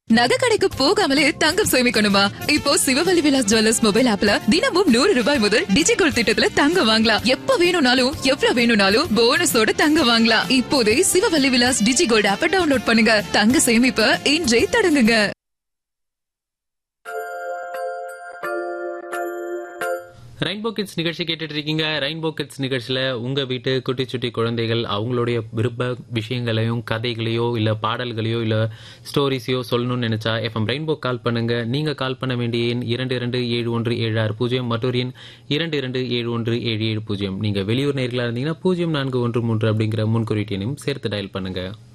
நகை கடைக்கு போகாமலே தங்கம் சேமிக்கணுமா இப்போ சிவவல்லி விலாஸ் ஜுவல்லர்ஸ் மொபைல் ஆப்ல தினமும் நூறு ரூபாய் முதல் டிஜிகோல்ட் திட்டத்துல தங்கம் வாங்கலாம் எப்ப வேணும்னாலும் எவ்வளவு வேணும்னாலும் போனஸோட தங்கம் வாங்கலாம் இப்போதே சிவவல்லி விலாஸ் டிஜிகோல்ட் ஆப்ப டவுன்லோட் பண்ணுங்க தங்க சேமிப்ப இன்றே தொடங்குங்க ரெயின்போ கிட்ஸ் நிகழ்ச்சி கேட்டுட்டு இருக்கீங்க ரெயின்போ கிட்ஸ் நிகழ்ச்சியில உங்க வீட்டு குட்டி சுட்டி குழந்தைகள் அவங்களுடைய விருப்ப விஷயங்களையும் கதைகளையோ இல்ல பாடல்களையோ இல்ல ஸ்டோரிஸையோ சொல்லணும்னு நினைச்சா எஃப்எம் ரெயின்போ கால் பண்ணுங்க நீங்க கால் பண்ண வேண்டிய எண் இரண்டு இரண்டு ஏழு ஒன்று ஏழு ஆறு பூஜ்ஜியம் மற்றொரு எண் இரண்டு இரண்டு ஏழு ஒன்று ஏழு ஏழு பூஜ்ஜியம் நீங்க வெளியூர் நேர்களா இருந்தீங்கன்னா பூஜ்ஜியம் நான்கு ஒன்று மூன்று அப்படிங்கிற முன்குறியீட்டையும் சேர்த்து டயல் பண்ணுங்க